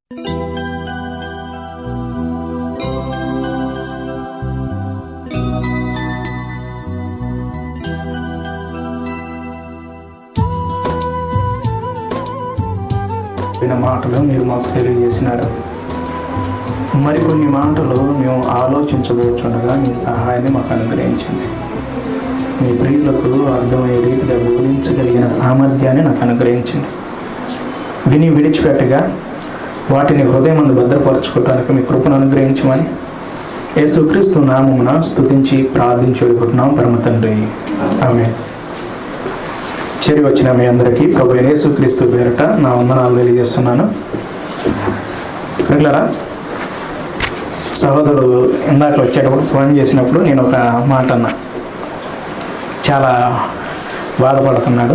విన్న మాటలు మీరు మాకు తెలియజేసినారు మరికొన్ని మాటలు మేము ఆలోచించబోచుండగా మీ సహాయాన్ని మాకు అనుగ్రహించండి మీ ప్రియులకు అర్థమయ్యే రీతిగా బోధించగలిగిన సామర్థ్యాన్ని నాకు అనుగ్రహించండి విని విడిచిపెట్టగా వాటిని హృదయం మందు భద్రపరచుకోవడానికి మీ కృపను అనుగ్రహించమని యేసుక్రీస్తు నామమున స్తుతించి ప్రార్థించి వేడుకుంటున్నాం పరమ తండ్రి ఆమె చేరి వచ్చిన మీ అందరికీ ప్రభు అయిన యేసుక్రీస్తు పేరట నా వందనాలు తెలియజేస్తున్నాను రెగ్యులరా సహోదరుడు ఇందాక వచ్చేటప్పుడు ఫోన్ చేసినప్పుడు నేను ఒక మాట అన్నా చాలా బాధపడుతున్నాడు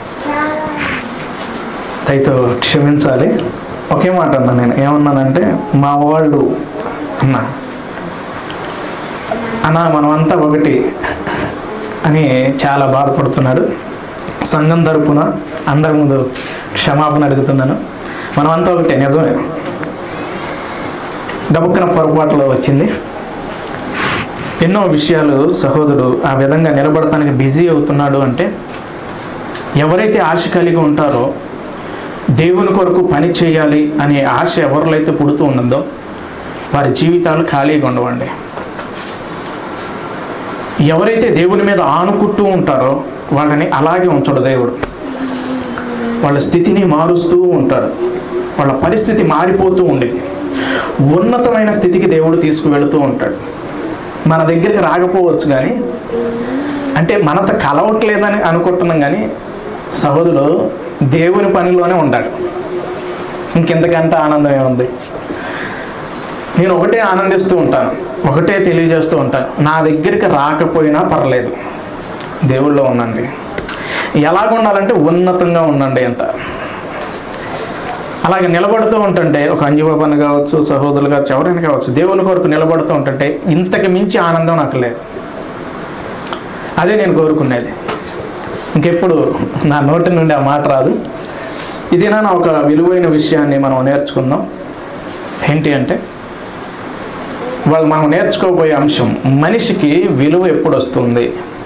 దయతో క్షమించాలి ఒకే మాట అన్నా నేను ఏమన్నానంటే మా వాళ్ళు అన్నా అన్నా మనమంతా ఒకటి అని చాలా బాధపడుతున్నాడు సంఘం తరపున అందరి ముందు క్షమాపణ అడుగుతున్నాను మనమంతా ఒకటే నిజమే గబుక్కన పొరపాటులో వచ్చింది ఎన్నో విషయాలు సహోదరుడు ఆ విధంగా నిలబడటానికి బిజీ అవుతున్నాడు అంటే ఎవరైతే ఆశ కలిగి ఉంటారో దేవుని కొరకు పని చేయాలి అనే ఆశ ఎవరిలో అయితే పుడుతూ ఉన్నదో వారి జీవితాలు ఖాళీగా ఉండవండి ఎవరైతే దేవుని మీద ఆనుకుంటూ ఉంటారో వాళ్ళని అలాగే ఉంచడు దేవుడు వాళ్ళ స్థితిని మారుస్తూ ఉంటాడు వాళ్ళ పరిస్థితి మారిపోతూ ఉండేది ఉన్నతమైన స్థితికి దేవుడు తీసుకువెళుతూ ఉంటాడు మన దగ్గరికి రాకపోవచ్చు కానీ అంటే మనతో కలవట్లేదని అనుకుంటున్నాం కానీ సహోదరుడు దేవుని పనిలోనే ఉంటాడు ఇంకెంతకంటే ఆనందం ఏముంది నేను ఒకటే ఆనందిస్తూ ఉంటాను ఒకటే తెలియజేస్తూ ఉంటాను నా దగ్గరికి రాకపోయినా పర్లేదు దేవుళ్ళో ఉండండి ఎలాగ ఉండాలంటే ఉన్నతంగా ఉండండి అంట అలాగే నిలబడుతూ ఉంటుంటే ఒక అంజుబాబుని కావచ్చు సహోదరులు కావచ్చు ఎవరైనా కావచ్చు దేవుని కొరకు నిలబడుతూ ఉంటుంటే ఇంతకు మించి ఆనందం నాకు లేదు అదే నేను కోరుకునేది ఇంకెప్పుడు నా నోటి నుండి ఆ మాట రాదు ఇది నా ఒక విలువైన విషయాన్ని మనం నేర్చుకుందాం ఏంటి అంటే వాళ్ళు మనం నేర్చుకోబోయే అంశం మనిషికి విలువ ఎప్పుడు వస్తుంది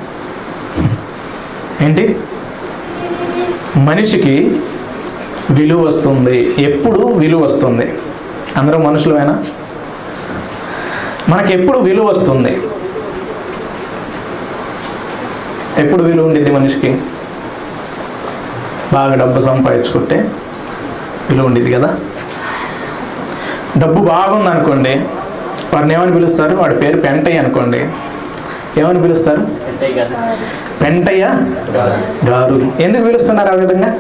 ఏంటి మనిషికి విలువ వస్తుంది ఎప్పుడు విలువ వస్తుంది అందరూ మనుషులమేనా మనకి ఎప్పుడు విలువ వస్తుంది ఎప్పుడు విలువ ఉండిద్ది మనిషికి బాగా డబ్బు సంపాదించుకుంటే విలువ ఉండిద్ది కదా డబ్బు బాగుంది అనుకోండి వాడిని ఏమని పిలుస్తారు వాడి పేరు పెంటయ్య అనుకోండి ఏమని పిలుస్తారు పెంటయ్య గారు ఎందుకు పిలుస్తున్నారు ఆ విధంగా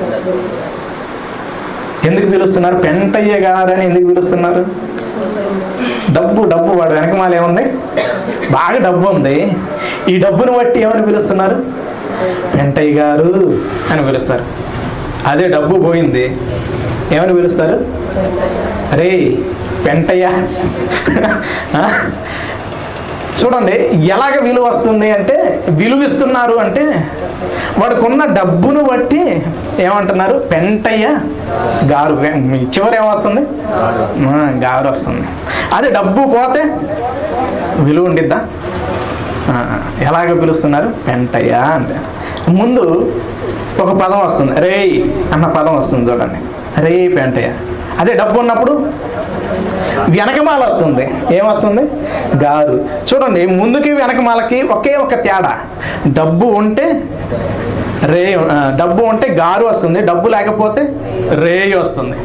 ఎందుకు పిలుస్తున్నారు పెంటయ్య గారు అని ఎందుకు పిలుస్తున్నారు డబ్బు డబ్బు వాడు వెనకమాల ఏముంది బాగా డబ్బు ఉంది ఈ డబ్బును బట్టి ఏమని పిలుస్తున్నారు పెంటయ్య గారు అని పిలుస్తారు అదే డబ్బు పోయింది ఏమని పిలుస్తారు అరే పెంటయ్య ఆ? చూడండి ఎలాగ విలువ వస్తుంది అంటే విలువిస్తున్నారు అంటే వాడికున్న డబ్బును బట్టి ఏమంటున్నారు పెంటయ్య గారు మీ చివరి ఏమొస్తుంది ఆ, గారు వస్తుంది అదే డబ్బు పోతే విలువ ఉండిద్దా ఆ, ఎలాగ పిలుస్తున్నారు పెంటయ్య అంటే ముందు ఒక పదం వస్తుంది రేయ్ అన్న పదం వస్తుంది చూడండి రేయ్ పెంటయ్య అదే డబ్బు ఉన్నప్పుడు వెనకమాల వస్తుంది ఏమొస్తుంది గారు చూడండి ముందుకి వెనకమాలకి ఒకే ఒక తేడా డబ్బు ఉంటే రే ఆ, డబ్బు ఉంటే గారు వస్తుంది డబ్బు లేకపోతే రేయి వస్తుంది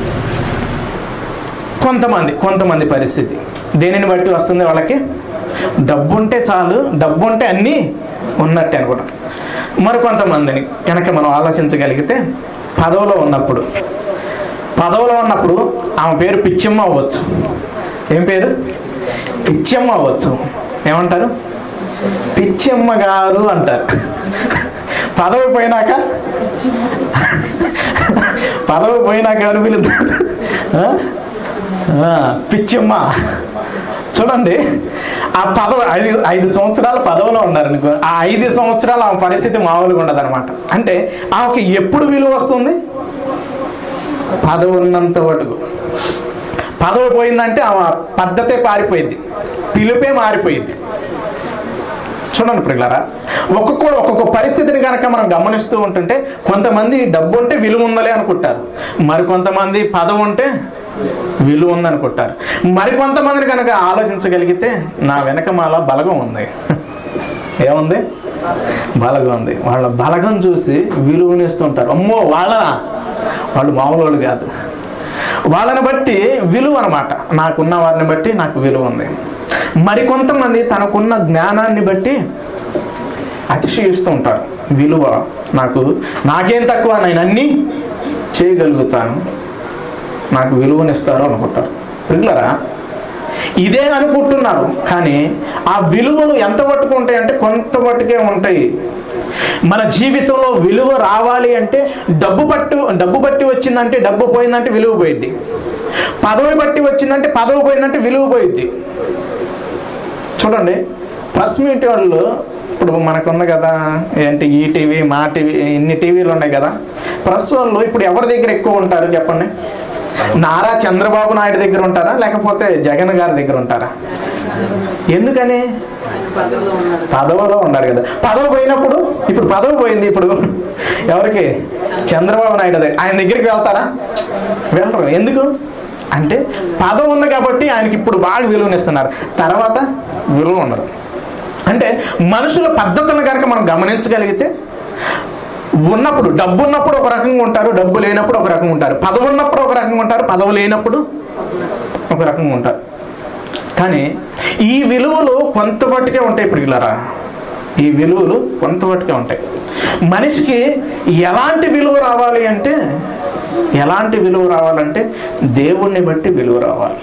కొంతమంది కొంతమంది పరిస్థితి దేనిని బట్టి వస్తుంది వాళ్ళకి డబ్బు ఉంటే చాలు డబ్బు ఉంటే అన్నీ ఉన్నట్టే అనుకుంటాం మరి కొంతమందిని కనుక మనం ఆలోచించగలిగితే పదవిలో ఉన్నప్పుడు పదవిలో ఉన్నప్పుడు ఆమె పేరు పిచ్చమ్మ అవ్వచ్చు ఏం పేరు పిచ్చమ్మ అవ్వచ్చు ఏమంటారు పిచ్చమ్మ గారు అంటారు పదవి పోయినాక పదవి పోయినాక ఎవరు పిలుస్తారు ఆ? ఆ, పిచ్చమ్మ చూడండి ఆ పదవి ఐదు ఐదు సంవత్సరాలు పదవిలో ఉన్నారనుకో ఆ ఐదు సంవత్సరాలు ఆమె పరిస్థితి మామూలుగా ఉండదు అంటే ఆమెకి ఎప్పుడు విలువ వస్తుంది పదవి ఉన్నంత మటుకు పదవి పోయిందంటే ఆ పద్ధతే పారిపోయింది పిలుపే మారిపోయింది చూడండి ప్రియులారా ఒక్కొక్క ఒక్కొక్క పరిస్థితిని కనుక మనం గమనిస్తూ ఉంటుంటే కొంతమంది డబ్బు ఉంటే విలువ ఉందలే అనుకుంటారు మరి కొంతమంది పదవి ఉంటే విలువ ఉందనుకుంటారు మరి కొంతమందిని కనుక ఆలోచించగలిగితే నా వెనకమాల బలగం ఉంది ఏముంది బలగం ఉంది వాళ్ళ బలగం చూసి విలువనిస్తుంటారు అమ్మో వాళ్ళనా వాళ్ళు మామూలు వాళ్ళు కాదు వాళ్ళని బట్టి విలువ అనమాట నాకున్న వారిని బట్టి నాకు విలువ ఉంది మరికొంతమంది తనకున్న జ్ఞానాన్ని బట్టి అతిశయిస్తూ ఉంటారు విలువ నాకు నాకేం తక్కువ నేను అన్నీ చేయగలుగుతాను నాకు విలువనిస్తారు అనుకుంటారు పిల్లరా ఇదే అనుకుంటున్నారు కానీ ఆ విలువలు ఎంత మట్టుకు ఉంటాయి అంటే కొంత మట్టుకే ఉంటాయి మన జీవితంలో విలువ రావాలి అంటే డబ్బు పట్టు డబ్బు బట్టి వచ్చిందంటే డబ్బు పోయిందంటే విలువ పోయిద్ది పదవి బట్టి వచ్చిందంటే పదవి పోయిందంటే విలువ పోయిద్ది చూడండి ప్లస్ మీట్ వాళ్ళు ఇప్పుడు మనకుంది కదా ఏంటి ఈ టీవీ మా టీవీ ఇన్ని టీవీలు ఉన్నాయి కదా ప్రెస్ వాళ్ళు ఇప్పుడు ఎవరి దగ్గర ఎక్కువ ఉంటారు చెప్పండి నారా చంద్రబాబు నాయుడు దగ్గర ఉంటారా లేకపోతే జగన్ గారి దగ్గర ఉంటారా ఎందుకని పదవిలో ఉన్నారు కదా పదవి పోయినప్పుడు ఇప్పుడు పదవి పోయింది ఇప్పుడు ఎవరికి చంద్రబాబు నాయుడు దగ్గర ఆయన దగ్గరికి వెళ్తారా వెళ్ళరు ఎందుకు అంటే పదవి ఉంది కాబట్టి ఆయనకి ఇప్పుడు బాగా విలువనిస్తున్నారు తర్వాత విలువ ఉండదు అంటే మనుషుల పద్ధతులను కనుక మనం గమనించగలిగితే ఉన్నప్పుడు డబ్బు ఉన్నప్పుడు ఒక రకంగా ఉంటారు డబ్బు లేనప్పుడు ఒక రకంగా ఉంటారు పదవి ఉన్నప్పుడు ఒక రకంగా ఉంటారు పదవి లేనప్పుడు ఒక రకంగా ఉంటారు కానీ ఈ విలువలు కొంతవట్టుకే ఉంటాయి ఇప్పుడు ఇలారా ఈ విలువలు కొంతవట్టుకే ఉంటాయి మనిషికి ఎలాంటి విలువ రావాలి అంటే ఎలాంటి విలువ రావాలంటే దేవుణ్ణి బట్టి విలువ రావాలి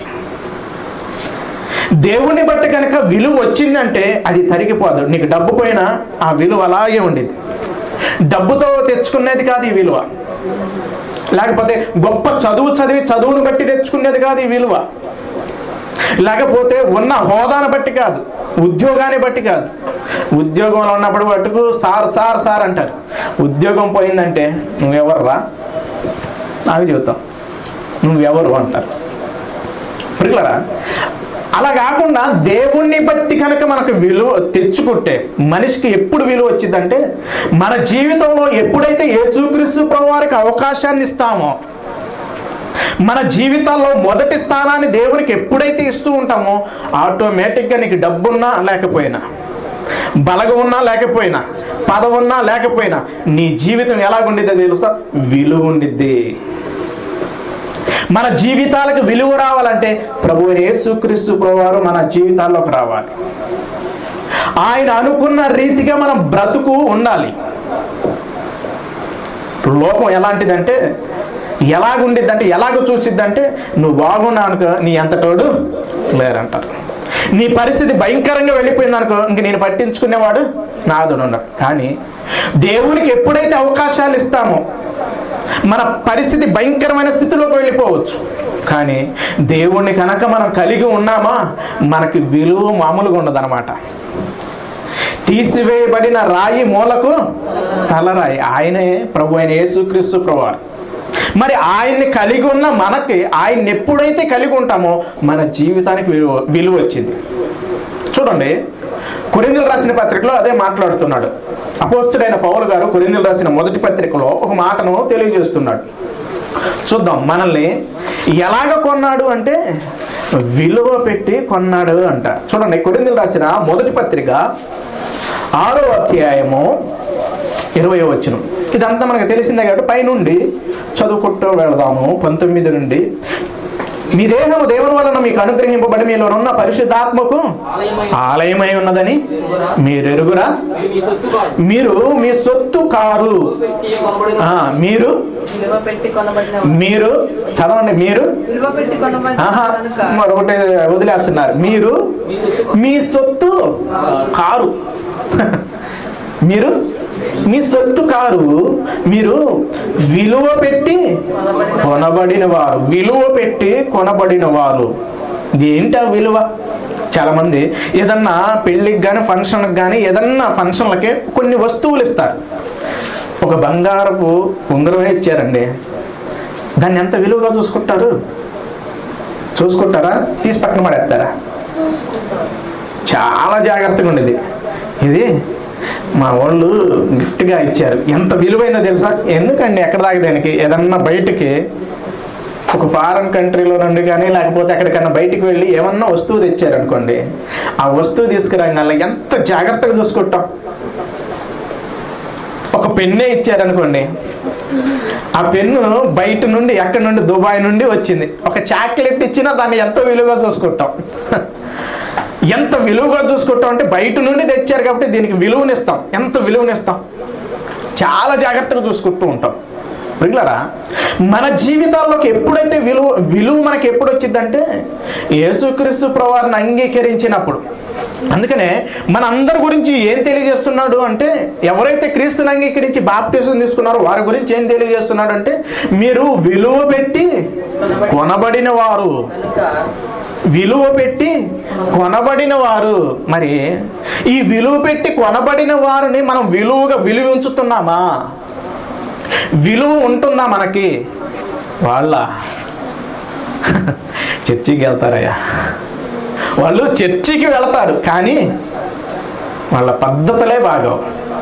దేవుణ్ణి బట్టి కనుక విలువ వచ్చిందంటే అది తరిగిపోదు నీకు డబ్బు పోయినా ఆ విలువ అలాగే ఉండేది డబ్బుతో తెచ్చుకునేది కాదు ఈ విలువ లేకపోతే గొప్ప చదువు చదివి చదువును బట్టి తెచ్చుకునేది కాదు ఈ విలువ లేకపోతే ఉన్న హోదాను బట్టి కాదు ఉద్యోగాన్ని బట్టి కాదు ఉద్యోగంలో ఉన్నప్పుడు పట్టుకు సార్ సార్ సార్ అంటారు ఉద్యోగం పోయిందంటే నువ్వెవరు రా నాకు చెబుతాం నువ్వెవరు అంటారు పిల్లరా అలా కాకుండా దేవుణ్ణి బట్టి కనుక మనకు విలువ తెచ్చుకుంటే మనిషికి ఎప్పుడు విలువ వచ్చిందంటే మన జీవితంలో ఎప్పుడైతే యేసుక్రీస్తు ప్రభు వారికి అవకాశాన్ని ఇస్తామో మన జీవితాల్లో మొదటి స్థానాన్ని దేవునికి ఎప్పుడైతే ఇస్తూ ఉంటామో ఆటోమేటిక్గా నీకు డబ్బున్నా లేకపోయినా బలగం ఉన్నా లేకపోయినా పదవి ఉన్నా లేకపోయినా నీ జీవితం ఎలాగుండిద్దో తెలుసా విలువ ఉండిద్ది మన జీవితాలకు విలువ రావాలంటే ప్రభు యేసుక్రీస్తు ప్రభువారు మన జీవితాల్లోకి రావాలి ఆయన అనుకున్న రీతిగా మనం బ్రతుకు ఉండాలి లోకం ఎలాంటిదంటే ఎలాగుండిద్దంటే ఎలాగ చూసిద్దంటే నువ్వు బాగున్నా అనుకో నీ ఎంతటోడు లేరంటారు నీ పరిస్థితి భయంకరంగా వెళ్ళిపోయింది అనుకో ఇంక నేను పట్టించుకునేవాడు నాదుడు ఉండడు కానీ దేవునికి ఎప్పుడైతే అవకాశాలు ఇస్తామో మన పరిస్థితి భయంకరమైన స్థితిలోకి వెళ్ళిపోవచ్చు కానీ దేవుణ్ణి కనుక మనం కలిగి ఉన్నామా మనకి విలువ మామూలుగా ఉండదన్నమాట తీసివేయబడిన రాయి మూలకు తలరాయి ఆయనే ప్రభు అయిన యేసుక్రీస్తు ప్రభువారు మరి ఆయన్ని కలిగి ఉన్న మనకి ఆయన్ని ఎప్పుడైతే కలిగి ఉంటామో మన జీవితానికి విలువ విలువ వచ్చింది చూడండి కొరిందులు రాసిన పత్రికలో అదే మాట్లాడుతున్నాడు అపోస్తుడైన పౌలు గారు కొరిందులు రాసిన మొదటి పత్రికలో ఒక మాటను తెలియజేస్తున్నాడు చూద్దాం మనల్ని ఎలాగ కొన్నాడు అంటే విలువ పెట్టి కొన్నాడు అంట చూడండి కొరిందులు రాసిన మొదటి పత్రిక ఆరో అధ్యాయము ఇరవై వచ్చిన ఇదంతా మనకు తెలిసిందే కాబట్టి పైనుండి చదువుకుంటూ వెళదాము పంతొమ్మిది నుండి మీ దేహము దేవుని వలన మీకు అనుగ్రహింపబడి మీలో ఉన్న పరిశుద్ధాత్మకు ఆలయమై ఉన్నదని మీరు ఎరుగురా మీ సొత్తు కాదు మీరు మీ సొత్తు కారు పెట్టి కొనబడిన ఆ, మీరు విలువ పెట్టి కొనబడిన మీరు చదవండి మీరు విలువ పెట్టి కొనబడిన ఆహా కనుక మరొకటి వదిలేస్తున్నారు మీరు మీ సొత్తు కారు మీరు మీ సొత్తు కారు మీరు విలువ పెట్టి కొనబడిన వారు విలువ పెట్టి కొనబడిన వారు ఏంటి ఆ విలువ చాలామంది ఏదన్నా పెళ్ళికి కానీ ఫంక్షన్కి కానీ ఏదన్నా ఫంక్షన్లకి కొన్ని వస్తువులు ఇస్తారు ఒక బంగారపు ఉంగరమే ఇచ్చారండి దాన్ని ఎంత విలువగా చూసుకుంటారు చూసుకుంటారా తీసి పక్కన పడేస్తారా చాలా జాగ్రత్తగా ఉండేది ఇది మా వాళ్ళు గిఫ్ట్గా ఇచ్చారు ఎంత విలువైందో తెలుసా ఎందుకండి ఎక్కడ దాకా దానికి ఏదన్నా బయటికి ఒక ఫారెన్ కంట్రీలో నుండి కానీ లేకపోతే ఎక్కడికన్నా బయటికి వెళ్ళి ఏమన్నా వస్తువు తెచ్చారనుకోండి ఆ వస్తువు తీసుకురాగల ఎంత జాగ్రత్తగా చూసుకుంటాం ఒక పెన్నే ఇచ్చారనుకోండి ఆ పెన్ను బయట నుండి ఎక్కడి నుండి దుబాయ్ నుండి వచ్చింది ఒక చాక్లెట్ ఇచ్చినా దాన్ని ఎంతో విలువగా చూసుకుంటాం ఎంత విలువగా చూసుకుంటాం అంటే బయట నుండి తెచ్చారు కాబట్టి దీనికి విలువనిస్తాం ఎంత విలువనిస్తాం చాలా జాగ్రత్తగా చూసుకుంటూ ఉంటాం మిగిలరా మన జీవితాల్లోకి ఎప్పుడైతే విలువ విలువ మనకి ఎప్పుడు వచ్చిందంటే యేసుక్రీస్తు ప్రవారిని అంగీకరించినప్పుడు అందుకనే మన అందరి గురించి ఏం తెలియజేస్తున్నాడు అంటే ఎవరైతే క్రీస్తుని అంగీకరించి బాప్టిజం తీసుకున్నారో వారి గురించి ఏం తెలియజేస్తున్నాడు అంటే మీరు విలువ పెట్టి కొనబడిన వారు కనుక విలువ పెట్టి కొనబడిన వారు మరి ఈ విలువ పెట్టి కొనబడిన వారిని మనం విలువగా విలువ ఉంచుతున్నామా విలువ ఉంటుందా మనకి వాళ్ళ చర్చికి వెళ్తారయ్యా వాళ్ళు చర్చికి వెళతారు కానీ వాళ్ళ పద్ధతులే బాగోవు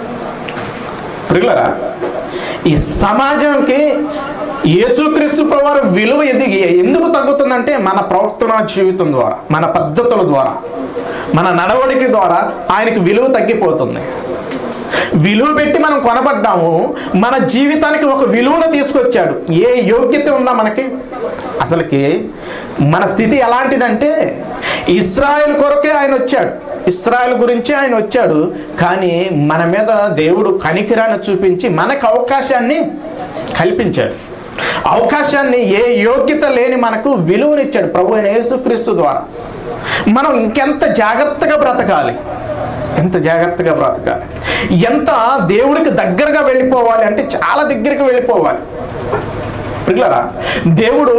ప్రియులరా ఈ సమాజంకి యేసుక్రీస్తు ప్రవారు విలువ ఎదిగి ఎందుకు తగ్గుతుందంటే మన ప్రవర్తన జీవితం ద్వారా మన పద్ధతుల ద్వారా మన నడవడిక ద్వారా ఆయనకి విలువ తగ్గిపోతుంది విలువ పెట్టి మనం కొనబడ్డాము మన జీవితానికి ఒక విలువను తీసుకొచ్చాడు ఏ యోగ్యత ఉందా మనకి అసలుకి మన స్థితి ఎలాంటిదంటే ఇస్రాయల్ కొరకే ఆయన వచ్చాడు ఇస్రాయల్ గురించి ఆయన వచ్చాడు కానీ మన మీద దేవుడు కనికిరాన్ని చూపించి మనకు అవకాశాన్ని కల్పించాడు అవకాశాన్ని ఏ యోగ్యత లేని మనకు విలువనిచ్చాడు ప్రభు అయిన యేసుక్రీస్తు ద్వారా మనం ఇంకెంత జాగ్రత్తగా బ్రతకాలి ఎంత జాగ్రత్తగా బ్రతకాలి ఎంత దేవుడికి దగ్గరగా వెళ్ళిపోవాలి అంటే చాలా దగ్గరికి వెళ్ళిపోవాలి పిల్లరా దేవుడు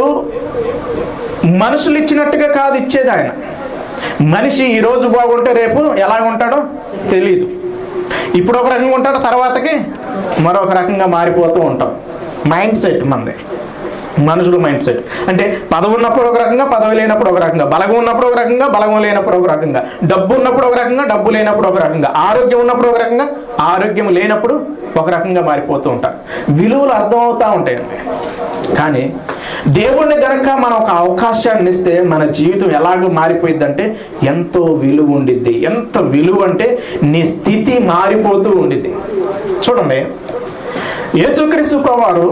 మనుషులు ఇచ్చినట్టుగా కాదు ఇచ్చేది ఆయన మనిషి ఈ రోజు బాగుంటే రేపు ఎలా ఉంటాడో తెలియదు ఇప్పుడు ఒక రకంగా ఉంటాడు తర్వాతకి మరొక రకంగా మారిపోతూ ఉంటాం మైండ్ సెట్ మనది మనుషుల మైండ్ సెట్ అంటే పదవి ఉన్నప్పుడు ఒక రకంగా పదవి లేనప్పుడు ఒక రకంగా బలగం ఉన్నప్పుడు ఒక రకంగా బలగం లేనప్పుడు ఒక రకంగా డబ్బు ఉన్నప్పుడు ఒక రకంగా డబ్బు లేనప్పుడు ఒక రకంగా ఆరోగ్యం ఉన్నప్పుడు ఒక రకంగా ఆరోగ్యం లేనప్పుడు ఒక రకంగా మారిపోతూ ఉంటారు విలువలు అర్థమవుతూ ఉంటాయండి కానీ దేవుణ్ణి గనక మనం ఒక అవకాశాన్ని ఇస్తే మన జీవితం ఎలాగో మారిపోయిందంటే ఎంతో విలువ ఉండిద్ది ఎంత విలువ అంటే నీ స్థితి మారిపోతూ ఉండిద్ది చూడండి యేసుక్రీస్తు ప్రభువారు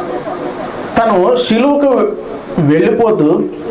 తను శిలువుకు వెళ్ళిపోతూ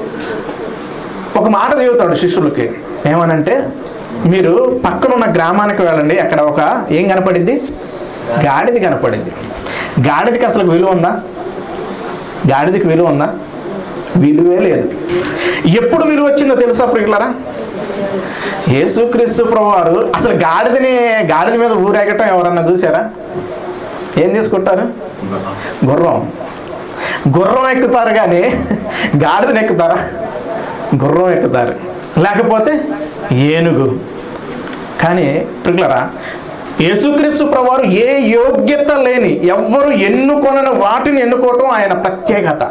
ఒక మాట చెబుతాడు శిష్యులకి ఏమనంటే మీరు పక్కనున్న గ్రామానికి వెళ్ళండి అక్కడ ఒక ఏం కనపడింది గాడిద కనపడింది గాడిదకి అసలు విలువ ఉందా గాడిదకి విలువ ఉందా విలువే లేదు ఎప్పుడు విలువ వచ్చిందో తెలుసా ప్రియులరా యేసుక్రీస్తు ప్రభువారు అసలు గాడిదని గాడిద మీద ఊరేగటం ఎవరన్నా చూసారా ఏం తీసుకుంటారు గుర్రం గుర్రం ఎక్కుతారు కానీ గాడిదని ఎక్కుతారా గుర్రం ఎక్కుతారు లేకపోతే ఏనుగు కానీ పిల్లరా యేసుక్రీస్తు ప్రభువారు ఏ యోగ్యత లేని ఎవ్వరు ఎన్నుకొనని వాటిని ఎన్నుకోవటం ఆయన ప్రత్యేకత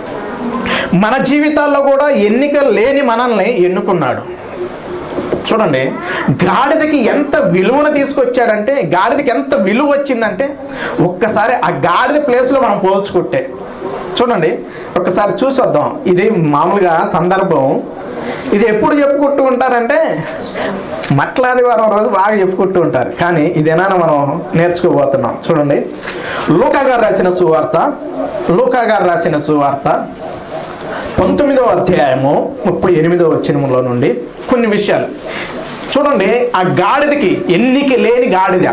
మన జీవితాల్లో కూడా ఎన్నిక లేని మనల్ని ఎన్నుకున్నాడు చూడండి గాడిదకి ఎంత విలువను తీసుకొచ్చాడంటే గాడిదకి ఎంత విలువ వచ్చిందంటే ఒక్కసారి ఆ గాడిద ప్లేస్లో మనం పోల్చుకుంటే చూడండి ఒక్కసారి చూసొద్దాం ఇది మామూలుగా సందర్భం ఇది ఎప్పుడు చెప్పుకుంటూ ఉంటారంటే మట్లాదివారం రోజు బాగా చెప్పుకుంటూ ఉంటారు కానీ ఇదేనా మనం నేర్చుకోబోతున్నాం చూడండి లూకా గారు రాసిన సువార్త లూకా గారు రాసిన సువార్త పంతొమ్మిదవ అధ్యాయము ముప్పై ఎనిమిదవ వచ్చినములో నుండి కొన్ని విషయాలు చూడండి ఆ గాడిదకి ఎన్నిక లేని గాడిద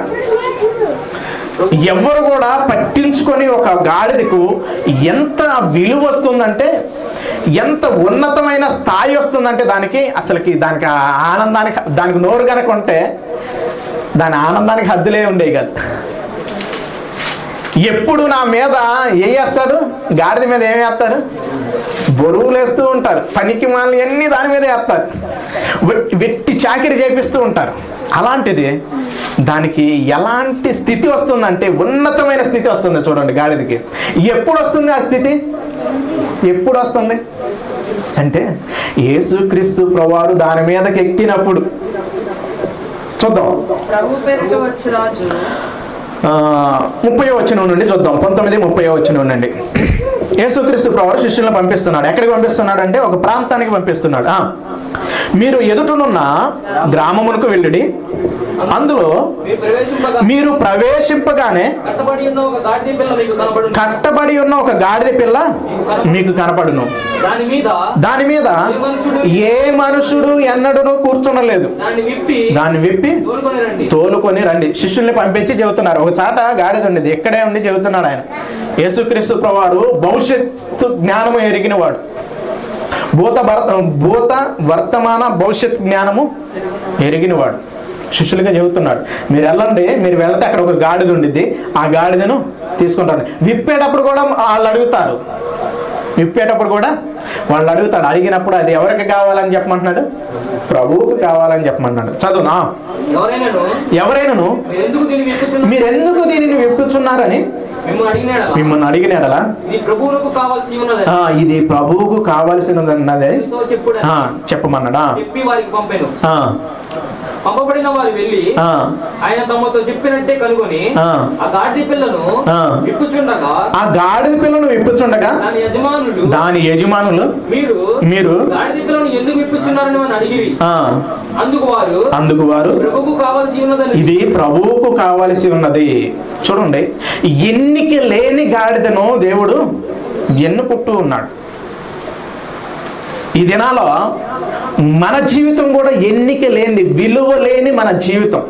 ఎవరు కూడా పట్టించుకొని ఒక గాడిదకు ఎంత విలువ వస్తుందంటే ఎంత ఉన్నతమైన స్థాయి వస్తుందంటే దానికి అసలుకి దానికి ఆ ఆనందానికి దానికి నోరు కనుక ఉంటే దాని ఆనందానికి హద్దులే ఉండేవి కదా ఎప్పుడు నా మీద ఏ వేస్తారు గాడిద మీద ఏం వేస్తారు బరువులు వేస్తూ ఉంటారు పనికి మాలని అన్ని దాని మీద వేస్తారు వె- వెట్టి చాకిరి చేపిస్తూ ఉంటారు అలాంటిది దానికి ఎలాంటి స్థితి వస్తుందంటే ఉన్నతమైన స్థితి వస్తుంది చూడండి గాడిదకి ఎప్పుడు వస్తుంది ఆ స్థితి ఎప్పుడు వస్తుంది అంటే యేసుక్రీస్తు ప్రవారు దాని మీదకి ఎక్కినప్పుడు చూద్దాం ప్రభు పేరిట వచ్చు రాజు ఆ, ముప్పై వచ్చిన నుండి చూద్దాం పంతొమ్మిది ముప్పై వచ్చిన నుండి యేసుక్రీస్తు ప్రవారు శిష్యులను పంపిస్తున్నాడు ఎక్కడికి పంపిస్తున్నాడు అంటే ఒక ప్రాంతానికి పంపిస్తున్నాడు ఆ, మీరు ఎదుటనున్న గ్రామమునకు వెళ్ళిడి అందులో మీరు ప్రవేశింపగా మీరు ప్రవేశింపగానే కట్టబడి ఉన్న ఒక గాడిద పిల్ల మీకు కనబడు కట్టబడి ఉన్న ఒక గాడిద పిల్ల మీకు కనపడును దాని మీద దాని మీద ఏ మనుషుడు ఎన్నడూను కూర్చునలేదు దాన్ని విప్పి దాన్ని విప్పి తోలుకొని రండి తోలుకొని రండి శిష్యుల్ని పంపించి చెబుతున్నారు ఒక చాట గాడిద ఉండేది ఇక్కడే ఉండి చెబుతున్నాడు ఆయన యేసుక్రీస్తు ప్రవారు భవిష్యత్తు జ్ఞానము ఎరిగినవాడు భూత భర భూత వర్తమాన భవిష్యత్ జ్ఞానము ఎరిగినవాడు శిష్యులుగా చెబుతున్నాడు మీరు వెళ్ళండి మీరు వెళ్తే అక్కడ ఒక గాడిద ఉండిద్ది ఆ గాడిదను తీసుకుంటారు విప్పేటప్పుడు కూడా వాళ్ళు అడుగుతారు విప్పేటప్పుడు కూడా వాళ్ళు అడుగుతాడు అడిగినప్పుడు అది ఎవరికి కావాలని చెప్పమంటున్నాడు ప్రభువుకు కావాలని చెప్పమంటున్నాడు చదువునా ఎవరైనాను ఎవరైనాను మీరు ఎందుకు దీన్ని విప్పుచున్నారు మీరెందుకు దీనిని విప్పుచున్నారని మిమ్మల్ని అడిగినాడా మిమ్మల్ని అడిగినాడలా ఇది ప్రభువులకు కావాల్సి ఉన్నది ఆ, ఇది ప్రభువుకు కావలసినదన్నదే ఎంతో చెప్పుడు ఆ, చెప్పమన్నాడా చెప్పి వారికి పంపాను ఆ, పంపబడిన వారు వెళ్ళి ఆ, ఆయన తమతో చెప్పినట్టే కనుగొని ఆ. ఆ గాడిద పిల్లను ఆ. విప్పుచుండగా ఆ గాడిద పిల్లను విప్పుచుండగా దాని యజమానులు దాని యజమానులు మీరు మీరు గాడిద పిల్లను ఎందుకు విప్పుచున్నారని మనం అడిగిరి ఆ, అందుకు వారు అందుకు వారు ప్రభువుకు కావాల్సి ఉన్నదని ఇది ప్రభువుకు కావలసి ఉన్నది చూడండి ఎన్నిక లేని గాడిదను దేవుడు ఎన్నుకుంటూ ఉన్నాడు ఈ దినాలో మన జీవితం కూడా ఎన్నిక లేని విలువ లేని మన జీవితం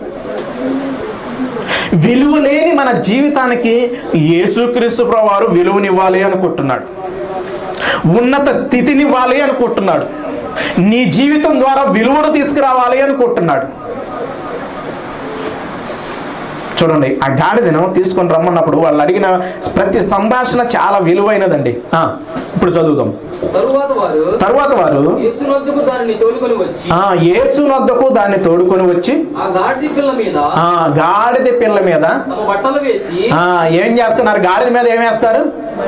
విలువ లేని మన జీవితానికి యేసుక్రీస్తు వారు విలువనివ్వాలి అనుకుంటున్నాడు ఉన్నత స్థితినివ్వాలి అనుకుంటున్నాడు నీ జీవితం ద్వారా విలువను తీసుకురావాలి అనుకుంటున్నాడు చూడండి ఆ గాడిదను తీసుకొని రమ్మన్నప్పుడు వాళ్ళు అడిగిన ప్రతి సంభాషణ చాలా విలువైనదండి ఆ, ఇప్పుడు చదువుదాం తరువాత వారు తరువాత వారు యేసునొద్దకు దానిని తోలుకొని వచ్చి ఆ యేసునొద్దకు దాన్ని తోడుకొని వచ్చి ఆ గాడిద పిల్ల మీద ఆ గాడిద పిల్ల మీద తమ బట్టలు వేసి ఆ ఏం చేస్తున్నారు గాడిద మీద ఏం వేస్తారు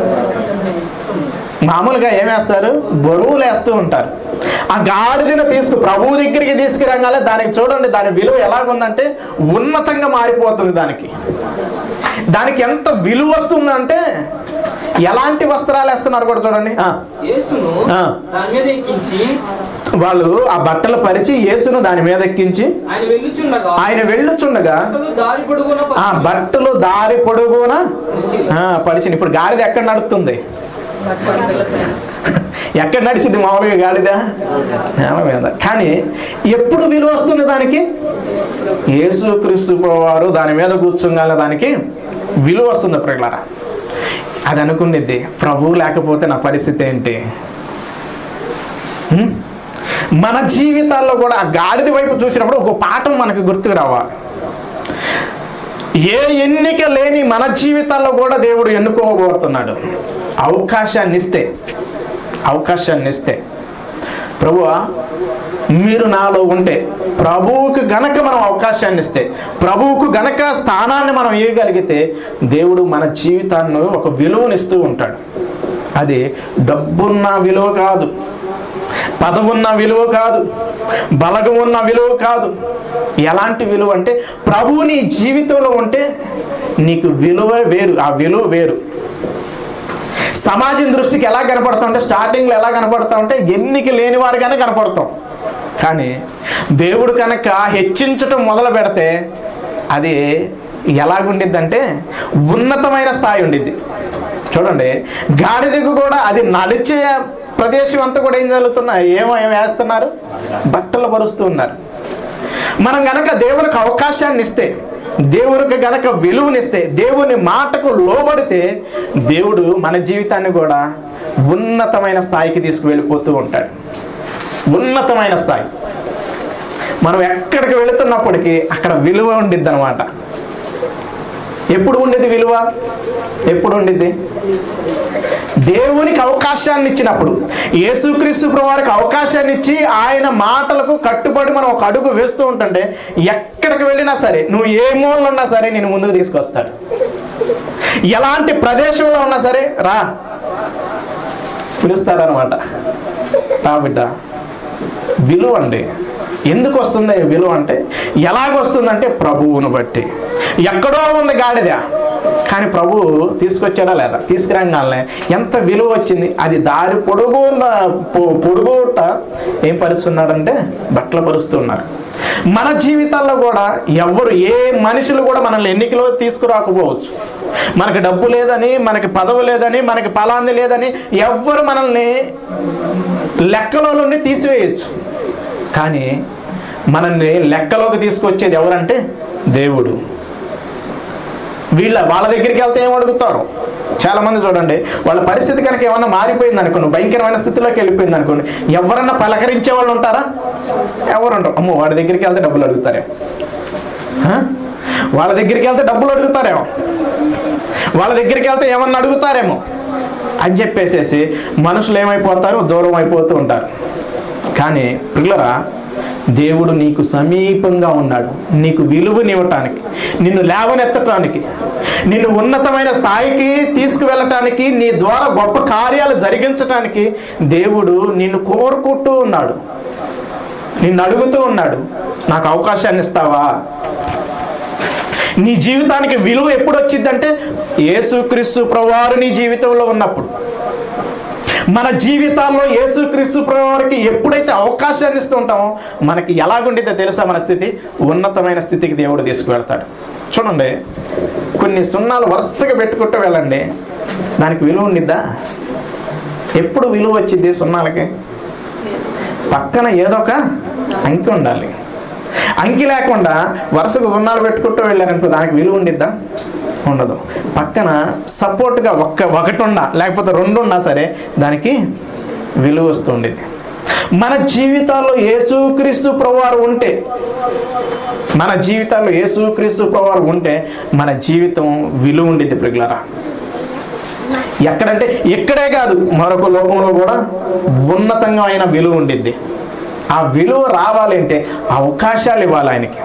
మామూలుగా ఏం వేస్తారు బరువులు వేస్తూ ఉంటారు ఆ గాడిదను తీసుకు ప్రభువు దగ్గరికి తీసుకురాగానే దానికి చూడండి దాని విలువ ఎలాగుందంటే ఉన్నతంగా మారిపోతుంది దానికి దానికి ఎంత విలువ వస్తుందంటే ఎలాంటి వస్త్రాలు వేస్తున్నారు కూడా చూడండి ఆ, యేసును ఆ. దాని మీద ఎక్కించి వాళ్ళు ఆ బట్టలు పరిచి యేసును దాని మీద ఎక్కించి ఆయన వెళ్ళుచుండగా ఆయన వెళ్ళుచుండగా బట్టలు దారి పొడుగున ఆ బట్టలు దారి పొడుగున ఆ, పరిచింది ఇప్పుడు గాడిద ఎక్కడ నడుస్తుంది ఎక్కడ నడిచింది మామూలుగా గాడిద నేల మీద కానీ ఎప్పుడు విలువ వస్తుంది దానికి యేసుక్రీస్తు వారు దాని మీద కూర్చోగానే దానికి విలువ వస్తుంది ప్రజలారా అది అనుకునేది ప్రభువు లేకపోతే నా పరిస్థితి ఏంటి హ్మ్? మన జీవితాల్లో కూడా ఆ గాడిద వైపు చూసినప్పుడు ఒక పాఠం మనకు గుర్తుకు రావాలి ఏ ఎన్నిక లేని మన జీవితాల్లో కూడా దేవుడు ఎన్నుకోబోతున్నాడు అవకాశాన్ని ఇస్తే అవకాశాన్ని ఇస్తే ప్రభువా మీరు నాలో ఉంటే ప్రభువుకు గనక మనం అవకాశాన్ని ఇస్తే ప్రభువుకు గనక స్థానాన్ని మనం ఇవ్వగలిగితే దేవుడు మన జీవితాన్ని ఒక విలువనిస్తూ ఉంటాడు అది డబ్బున్న విలువ కాదు పదవున్న విలువ కాదు బలగం ఉన్న విలువ కాదు ఎలాంటి విలువ అంటే ప్రభువు నీ జీవితంలో ఉంటే నీకు విలువ వేరు ఆ విలువ వేరు సమాజం దృష్టికి ఎలా కనపడతాం అంటే స్టార్టింగ్లో ఎలా కనపడతాం అంటే ఎన్నిక లేని వారిగానే కనపడతాం కానీ దేవుడు కనుక హెచ్చించటం మొదలు పెడితే అది ఎలాగుండిద్దంటే ఉన్నతమైన స్థాయి ఉండిద్ది చూడండి గాడిదకు కూడా అది నడిచే ప్రదేశం అంతా కూడా ఏం జరుగుతున్నాయి ఏమో ఏం వేస్తున్నారు బట్టలు పరుస్తూ ఉన్నారు మనం గనక దేవునికి అవకాశాన్ని ఇస్తే దేవునికి గనక విలువనిస్తే దేవుని మాటకు లోబడితే దేవుడు మన జీవితాన్ని కూడా ఉన్నతమైన స్థాయికి తీసుకువెళ్ళిపోతూ ఉంటాడు ఉన్నతమైన స్థాయి మనం ఎక్కడికి వెళుతున్నప్పటికీ అక్కడ విలువ ఉండిద్ది అనమాట ఎప్పుడు ఉండేది విలువ ఎప్పుడు ఉండిద్ది దేవునికి అవకాశాన్ని ఇచ్చినప్పుడు యేసుక్రీస్తు వారికి అవకాశాన్ని ఇచ్చి ఆయన మాటలకు కట్టుబడి మనం ఒక అడుగు వేస్తూ ఉంటుంటే ఎక్కడికి వెళ్ళినా సరే నువ్వు ఏ మూలలో ఉన్నా సరే నేను ముందుకు తీసుకొస్తాడు ఎలాంటి ప్రదేశంలో ఉన్నా సరే రా పిలుస్తారనమాట రా బిడ్డ విలువ అండి ఎందుకు వస్తుంది ఈ విలువ అంటే ఎలాగొస్తుందంటే ప్రభువును బట్టి ఎక్కడో ఉంది గాడిద కానీ ప్రభు తీసుకొచ్చాడా లేదా తీసుకురంగానే ఎంత విలువ వచ్చింది అది దారి పొడుగు పొడుగుట ఏం పరుస్తున్నాడంటే బట్టలు పరుస్తున్నారు మన జీవితాల్లో కూడా ఎవరు ఏ మనుషులు కూడా మనల్ని ఎన్నికలో తీసుకురాకపోవచ్చు మనకి డబ్బు లేదని మనకి పదవి లేదని మనకి ఫలాంది లేదని ఎవ్వరు మనల్ని లెక్కలో నుండి తీసివేయచ్చు కానీ మనల్ని లెక్కలోకి తీసుకొచ్చేది ఎవరంటే దేవుడు వీళ్ళ వాళ్ళ దగ్గరికి వెళ్తే ఏం అడుగుతారు చాలా మంది చూడండి వాళ్ళ పరిస్థితి కనుక ఏమన్నా మారిపోయింది అనుకోండి భయంకరమైన స్థితిలోకి వెళ్ళిపోయింది అనుకోండి ఎవరన్నా పలకరించే వాళ్ళు ఉంటారా ఎవరు ఉంటారు అమ్మో వాడి దగ్గరికి వెళ్తే డబ్బులు అడుగుతారేమో హ? వాళ్ళ దగ్గరికి వెళ్తే డబ్బులు అడుగుతారేమో వాళ్ళ దగ్గరికి వెళ్తే ఏమన్నా అడుగుతారేమో అని చెప్పేసేసి మనుషులు ఏమైపోతారు దూరం అయిపోతూ ఉంటారు కానీ పిల్లరా దేవుడు నీకు సమీపంగా ఉన్నాడు నీకు విలువనివ్వటానికి నిన్ను లేవనెత్తటానికి నిన్ను ఉన్నతమైన స్థాయికి తీసుకువెళ్ళటానికి నీ ద్వారా గొప్ప కార్యాలు జరిగించటానికి దేవుడు నిన్ను కోరుకుంటూ ఉన్నాడు నిన్ను అడుగుతూ ఉన్నాడు నాకు అవకాశాన్ని ఇస్తావా నీ జీవితానికి విలువ ఎప్పుడు వచ్చిందంటే యేసుక్రీస్తు ప్రవారు నీ జీవితంలో ఉన్నప్పుడు మన జీవితాల్లో యేసుక్రీస్తు ప్రభువారికి ఎప్పుడైతే అవకాశాన్ని ఇస్తుంటామో మనకి ఎలాగుండిద్దో తెలుసా మన స్థితి ఉన్నతమైన స్థితికి దేవుడు తీసుకువెళ్తాడు చూడండి కొన్ని సున్నాలు వరుసగా పెట్టుకుంటూ వెళ్ళండి దానికి విలువ ఉండిద్దా ఎప్పుడు విలువ వచ్చింది సున్నాలకి పక్కన ఏదో ఒక అంకి ఉండాలి అంకి లేకుండా వరుసకు సున్నాలు పెట్టుకుంటూ వెళ్ళారనుకో దానికి విలువ ఉండిద్దా ఉండదు పక్కన సపోర్ట్గా ఒక్క ఒకటి ఉన్నా లేకపోతే రెండు ఉన్నా సరే దానికి విలువ వస్తుండేది మన జీవితాల్లో యేసుక్రీస్తు ప్రభువారు ఉంటే మన జీవితాల్లో యేసుక్రీస్తు ప్రభువారు ఉంటే మన జీవితం విలువ ఉండిద్ది ప్రిగులరా ఎక్కడంటే ఇక్కడే కాదు మరొక లోకంలో కూడా ఉన్నతంగా అయిన విలువ ఉండిద్ది ఆ విలువ రావాలి అంటే అవకాశాలు ఇవ్వాలి ఆయనకి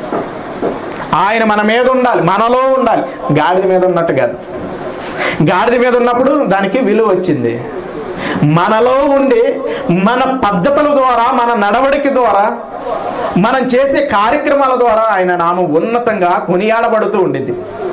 ఆయన మన మీద ఉండాలి మనలో ఉండాలి గాడిద మీద ఉన్నట్టు కాదు గాడిద మీద ఉన్నప్పుడు దానికి విలువ వచ్చింది మనలో ఉండి మన పద్ధతుల ద్వారా మన నడవడిక ద్వారా మనం చేసే కార్యక్రమాల ద్వారా ఆయన నామం ఉన్నతంగా కొనియాడబడుతూ ఉండిద్ది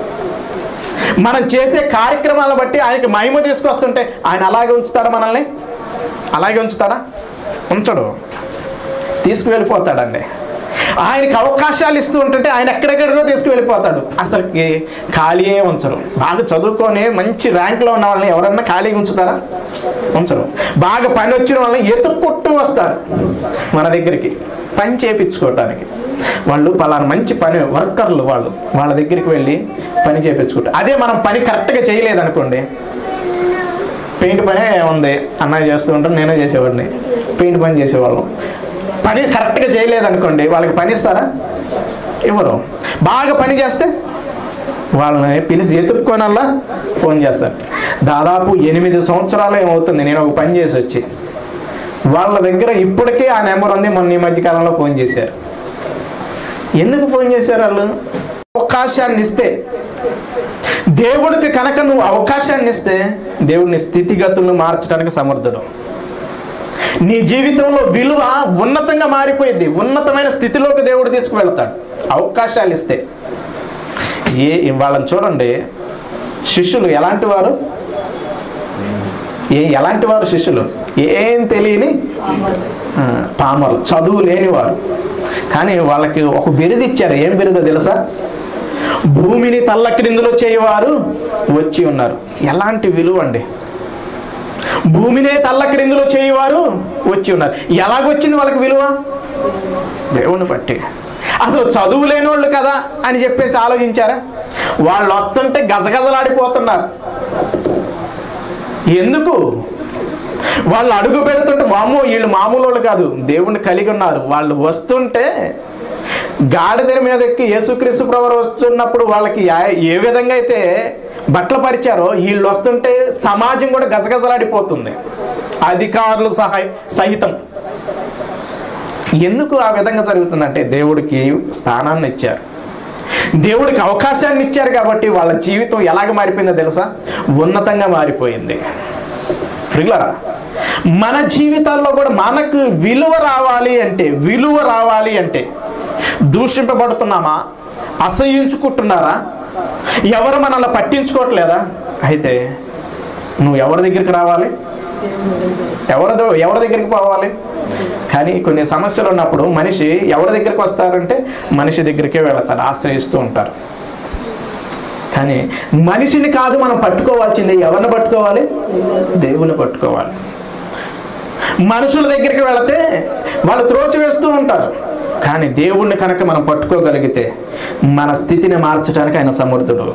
మనం చేసే కార్యక్రమాలను బట్టి ఆయనకి మహిమ తీసుకొస్తుంటే ఆయన అలాగే ఉంచుతాడా మనల్ని అలాగే ఉంచుతాడా ఉంచడు తీసుకువెళ్ళిపోతాడండి ఆయనకి అవకాశాలు ఇస్తూ ఉంటుంటే ఆయన ఎక్కడెక్కడికో తీసుకువెళ్ళిపోతాడు అసలుకి ఖాళీయే ఉంచరు బాగా చదువుకొని మంచి ర్యాంక్లో ఉన్న వాళ్ళని ఎవరన్నా ఖాళీగా ఉంచుతారా ఉంచరు బాగా పని వచ్చిన వాళ్ళని ఎత్తుక్కొట్టు వస్తారు మన దగ్గరికి పని చేపించుకోవటానికి వాళ్ళు పలానా మంచి పని వర్కర్లు వాళ్ళు వాళ్ళ దగ్గరికి వెళ్ళి పని చేపించుకుంటారు అదే మనం పని కరెక్ట్గా చేయలేదనుకోండి పెయింట్ పనే ఉంది అన్నయ్య చేస్తూ ఉంటారు నేనే చేసేవాడిని పెయింట్ పని చేసేవాళ్ళం పని కరెక్ట్గా చేయలేదనుకోండి వాళ్ళకి పని ఇస్తారా ఇవ్వరు బాగా పని చేస్తే వాళ్ళని పిలిచి ఎత్తుక్కోనల్లా ఫోన్ చేస్తారు దాదాపు ఎనిమిది సంవత్సరాలు ఏమవుతుంది నేను ఒక పని చేసి వచ్చి వాళ్ళ దగ్గర ఇప్పటికే ఆ నెంబర్ ఉంది మొన్న ఈ మధ్యకాలంలో ఫోన్ చేశారు ఎందుకు ఫోన్ చేశారు వాళ్ళు అవకాశాన్ని ఇస్తే దేవుడికి కనుక నువ్వు అవకాశాన్ని ఇస్తే దేవుడిని స్థితిగతులను మార్చడానికి సమర్థుడు నీ జీవితంలో విలువ ఉన్నతంగా మారిపోయింది ఉన్నతమైన స్థితిలోకి దేవుడు తీసుకువెళ్తాడు అవకాశాలు ఇస్తే ఏ వాళ్ళని చూడండి శిష్యులు ఎలాంటి వారు ఏ ఎలాంటి వారు శిష్యులు ఏం తెలియని ఆ, పామరు చదువు లేనివారు కానీ వాళ్ళకి ఒక బిరుదు ఇచ్చారు ఏం బిరుదో తెలుసా భూమిని తల్ల క్రిందులో చేయవారు వచ్చి ఉన్నారు ఎలాంటి విలువ అండి భూమినే తల్ల క్రిందులో చేయవారు వచ్చి ఉన్నారు ఎలాగొచ్చింది వాళ్ళకి విలువ దేవుని బట్టి అసలు చదువు లేని వాళ్ళు కదా అని చెప్పేసి ఆలోచించారా వాళ్ళు వస్తుంటే గజగజలాడిపోతున్నారు ఎందుకు వాళ్ళు అడుగు పెడుతుంటే వామ్మో వీళ్ళు మామూలు వాళ్ళు కాదు దేవుణ్ణి కలిగి ఉన్నారు వాళ్ళు వస్తుంటే గాడిద మీద ఎక్కి యేసుక్రీస్తు ప్రవర్ వస్తున్నప్పుడు వాళ్ళకి యా- ఏ విధంగా అయితే బట్టలు పరిచారో వీళ్ళు వస్తుంటే సమాజం కూడా గజగజలాడిపోతుంది అధికారులు సహాయ సహితం ఎందుకు ఆ విధంగా జరుగుతుందంటే దేవుడికి స్థానాన్ని ఇచ్చారు దేవుడికి అవకాశాన్ని ఇచ్చారు కాబట్టి వాళ్ళ జీవితం ఎలాగ మారిపోయిందో తెలుసా ఉన్నతంగా మారిపోయింది ప్రియులరా మన జీవితాల్లో కూడా మనకు విలువ రావాలి అంటే విలువ రావాలి అంటే దూషింపబడుతున్నామా అసహించుకుంటున్నారా ఎవరు మనల్ని పట్టించుకోవట్లేదా అయితే నువ్వు ఎవరి దగ్గరికి రావాలి ఎవరి ద- ఎవరి దగ్గరికి పోవాలి కానీ కొన్ని సమస్యలు ఉన్నప్పుడు మనిషి ఎవరి దగ్గరికి వస్తారంటే మనిషి దగ్గరికే వెళతారు ఆశ్రయిస్తూ ఉంటారు కానీ మనిషిని కాదు మనం పట్టుకోవాల్సింది ఎవరిని పట్టుకోవాలి దేవుని పట్టుకోవాలి మనుషుల దగ్గరికి వెళితే వాళ్ళు త్రోసివేస్తూ ఉంటారు కానీ దేవుణ్ణి కనుక మనం పట్టుకోగలిగితే మన స్థితిని మార్చడానికి ఆయన సమర్థుడు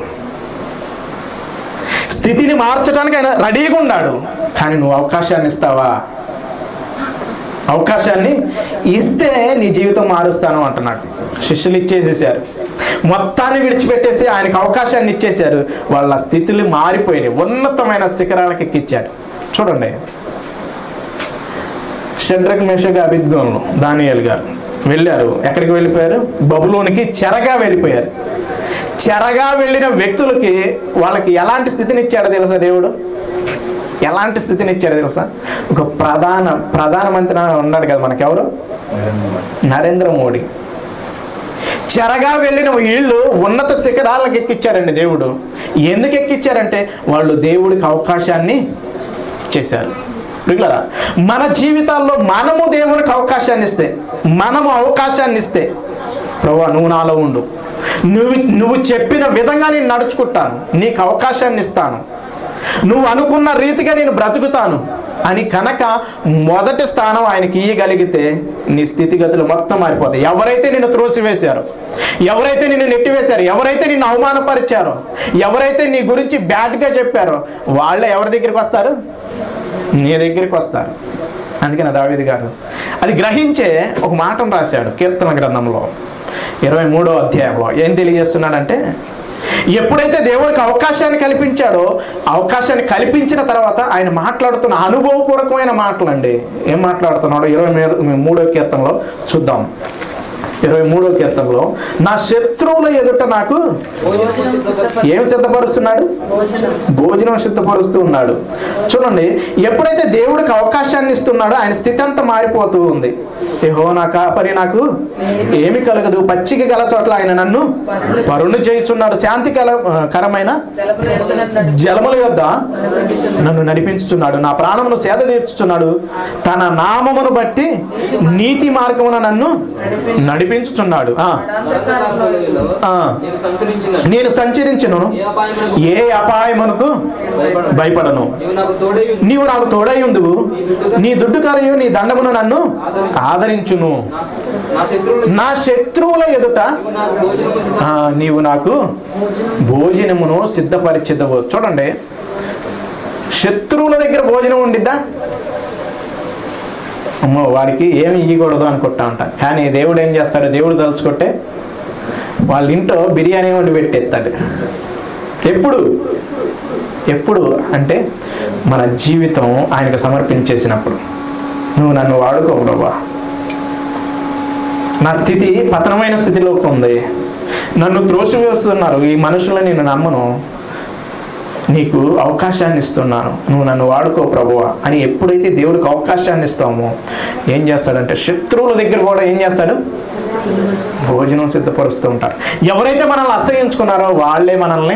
స్థితిని మార్చడానికి ఆయన రెడీగా ఉన్నాడు కానీ నువ్వు అవకాశాన్ని ఇస్తావా అవకాశాన్ని ఇస్తే నీ జీవితం మారుస్తాను అంటున్నాడు శిష్యులు ఇచ్చేసేసారు మొత్తాన్ని విడిచిపెట్టేసి ఆయనకు అవకాశాన్ని ఇచ్చేశారు వాళ్ళ స్థితులు మారిపోయినాయి ఉన్నతమైన శిఖరాలకు ఎక్కిచ్చారు చూడండి షడ్రక్ మేషక అభిద్గోన్లు దానియాలు గారు వెళ్ళారు ఎక్కడికి వెళ్ళిపోయారు బబులోనికి చెరగా వెళ్ళిపోయారు చెరగా వెళ్ళిన వ్యక్తులకి వాళ్ళకి ఎలాంటి స్థితిని ఇచ్చాడో తెలుసా దేవుడు ఎలాంటి స్థితిని ఇచ్చాడో తెలుసా ఒక ప్రధాన ప్రధానమంత్రి ఉన్నాడు కదా మనకెవరు నరేంద్ర మోడీ చెరగా వెళ్ళిన వీళ్ళు ఉన్నత శిఖరాలకు ఎక్కిచ్చాడండి దేవుడు ఎందుకు ఎక్కిచ్చారంటే వాళ్ళు దేవుడికి అవకాశాన్ని ఇచ్చేశారు మిగిలరా మన జీవితాల్లో మనము దేవునికి అవకాశాన్ని ఇస్తే మనము అవకాశాన్ని ఇస్తే ప్రభా నువ్వు నాలో ఉండు నువ్వు నువ్వు చెప్పిన విధంగా నేను నడుచుకుంటాను నీకు అవకాశాన్ని ఇస్తాను నువ్వు అనుకున్న రీతిగా నేను బ్రతుకుతాను అని కనుక మొదటి స్థానం ఆయనకి ఇయ్యగలిగితే నీ స్థితిగతులు మొత్తం మారిపోతాయి ఎవరైతే నిన్ను త్రోసివేశారో ఎవరైతే నిన్ను నెట్టివేశారో ఎవరైతే నిన్ను అవమానపరిచారో ఎవరైతే నీ గురించి బ్యాడ్గా చెప్పారో వాళ్ళే ఎవరి దగ్గరికి వస్తారు నీ దగ్గరికి వస్తారు అందుకని దావేది గారు అది గ్రహించే ఒక మాటను రాశాడు కీర్తన గ్రంథంలో ఇరవై మూడో అధ్యాయంలో ఏం తెలియజేస్తున్నాడంటే ఎప్పుడైతే దేవుడికి అవకాశాన్ని కల్పించాడో అవకాశాన్ని కల్పించిన తర్వాత ఆయన మాట్లాడుతున్న అనుభవపూర్వకమైన మాటలండి ఏం మాట్లాడుతున్నాడో ఇరవై మూడో కీర్తనలో చూద్దాం ఇరవై మూడో కీర్తనలో నా శత్రువుల ఎదుట నాకు భోజనం సిద్ధపరచు. ఏం సిద్ధపరుస్తున్నాడు భోజనం భోజనం సిద్ధపరుస్తూ ఉన్నాడు చూడండి ఎప్పుడైతే దేవుడికి అవకాశాన్ని ఇస్తున్నాడో ఆయన స్థితి అంతా మారిపోతూ ఉంది ఏహో నా కాపరి నాకు ఏమి కలగదు పచ్చిక గల చోట్ల ఆయన నన్ను పరుణు చేయుచున్నాడు శాంతి కల కరమైన జలపలేదనన్నాడు. జలముల యొద్ద నన్ను నడిపించుచున్నాడు నా ప్రాణమును సేద తీర్చుచున్నాడు తన నామమును బట్టి నీతి మార్గమున నన్ను నడిపించుచున్నాడు ఆ, అంధకారంలో ఆ. నేను సంచరించిన నేను సంచరించును ఏ అపాయమునకు ఏ అపాయమునకు భయపడను. భయపడను నీవు నాకు తోడై ఉండు. నీవు నాకు తోడై ఉందువు నీ దుడ్డు కరయు నీ దండమును నన్ను ఆదరించును నా- నా శత్రువులు నా శత్రువుల ఎదుట నీవు నాకు భోజనము సిద్ధ ఆ, నీవు నాకు భోజనమును సిద్ధపరిచిదవు చూడండి శత్రువుల దగ్గర భోజనం ఉండిద్దా అమ్మో వాడికి ఏమి ఇవ్వకూడదు అనుకుంటా ఉంటా కానీ దేవుడు ఏం చేస్తాడు దేవుడు తలుచుకుంటే వాళ్ళ ఇంట్లో బిర్యానీ వండి పెట్టేస్తాడు ఎప్పుడు ఎప్పుడు అంటే మన జీవితం ఆయనకు సమర్పించేసినప్పుడు నువ్వు నన్ను వాడుకో ప్రభా నా స్థితి పతనమైన స్థితిలోకి ఉంది నన్ను త్రోసివేస్తున్నారు ఈ మనుషులను నేను నమ్మను నీకు అవకాశాన్ని ఇస్తున్నాను నువ్వు నన్ను వాడుకో ప్రభువా అని ఎప్పుడైతే దేవుడికి అవకాశాన్ని ఇస్తామో ఏం చేస్తాడంటే శత్రువుల దగ్గర కూడా ఏం చేస్తాడు భోజనం సిద్ధపరుస్తూ ఉంటారు ఎవరైతే మనల్ని అసహించుకున్నారో వాళ్ళే మనల్ని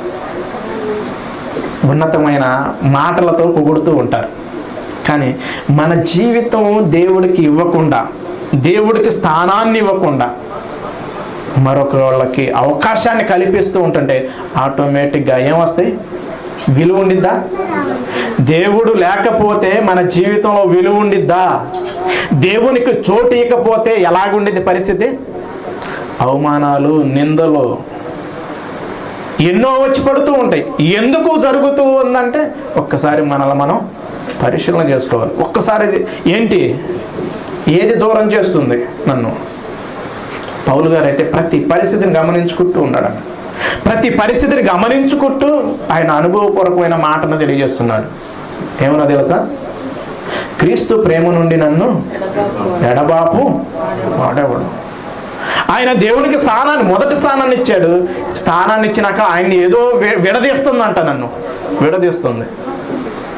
ఉన్నతమైన మాటలతో పొగుడుతూ ఉంటారు కానీ మన జీవితం దేవుడికి ఇవ్వకుండా దేవుడికి స్థానాన్ని ఇవ్వకుండా మరొక వాళ్ళకి అవకాశాన్ని కల్పిస్తూ ఉంటుంటే ఆటోమేటిక్గా ఏమొస్తాయి విలువ ఉండిద్దా దేవుడు లేకపోతే మన జీవితంలో విలువ ఉండిద్దా దేవునికి చోటు ఇవ్వకపోతే ఎలాగుండిద్ది పరిస్థితి అవమానాలు నిందలు ఎన్నో వచ్చి పడుతూ ఉంటాయి ఎందుకు జరుగుతూ ఉందంటే ఒక్కసారి మనల్ని మనం పరిశీలన చేసుకోవాలి ఒక్కసారి ఇది ఏంటి ఏది దూరం చేస్తుంది నన్ను పౌలు గారు అయితే ప్రతి పరిస్థితిని గమనించుకుంటూ ఉన్నాడు ప్రతి పరిస్థితిని గమనించుకుంటూ ఆయన అనుభవపూర్వకమైన మాటను తెలియజేస్తున్నాడు ఏమన్నా తెలుసా క్రీస్తు ప్రేమ నుండి నన్ను ఎడబాపు వాడేవాడు ఆయన దేవునికి స్థానాన్ని మొదటి స్థానాన్ని ఇచ్చాడు స్థానాన్ని ఇచ్చినాక ఆయన్ని ఏదో వి- విడదీస్తుందంట నన్ను విడదీస్తుంది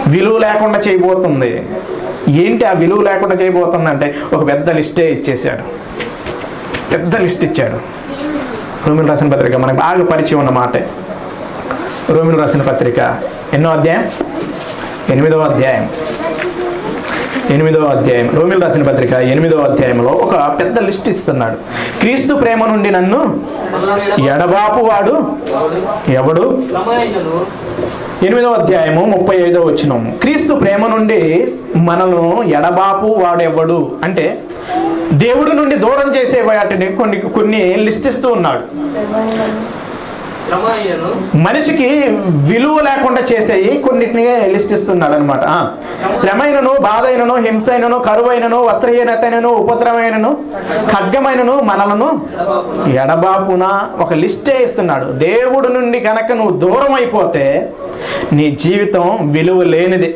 విలువ లేకుండా చేయబోతుంది ఏంటి ఆ విలువ లేకుండా చేయబోతుంది అంటే ఒక పెద్ద లిస్టే ఇచ్చేసాడు పెద్ద లిస్ట్ ఇచ్చాడు రోమిల్ రాసిన పత్రిక మనకు బాగా పరిచయం ఉన్న మాటే రోమిల్ రాసిన పత్రిక ఎన్నో అధ్యాయం ఎనిమిదవ అధ్యాయం ఎనిమిదవ అధ్యాయం రోమిల్ రాసిన పత్రిక ఎనిమిదవ అధ్యాయంలో ఒక పెద్ద లిస్ట్ ఇస్తున్నాడు క్రీస్తు ప్రేమ నుండి నన్ను ఎడబాపు వాడు ఎవడు క్రమమైనను ఎనిమిదవ అధ్యాయము ముప్పై ఐదవ వచ్చినము క్రీస్తు ప్రేమ నుండి మనను ఎడబాపు వాడెవడు అంటే దేవుడి నుండి దూరం చేసే వాటిని కొన్ని కొన్ని లిస్ట్ ఇస్తూ ఉన్నాడు శ్రమ అయినను మనిషికి విలువ లేకుండా చేసేవి కొన్నిటిని లిస్ట్ ఇస్తున్నాడు అనమాట శ్రమైనను బాధ అయినను హింస అయినను కరువైనను వస్త్రహీనతైనను ఉపద్రవమైనను ఖడ్గమైనను మనలను ఎడబాపున ఒక లిస్టే ఇస్తున్నాడు దేవుడు నుండి కనుక నువ్వు దూరం అయిపోతే నీ జీవితం విలువ లేనిది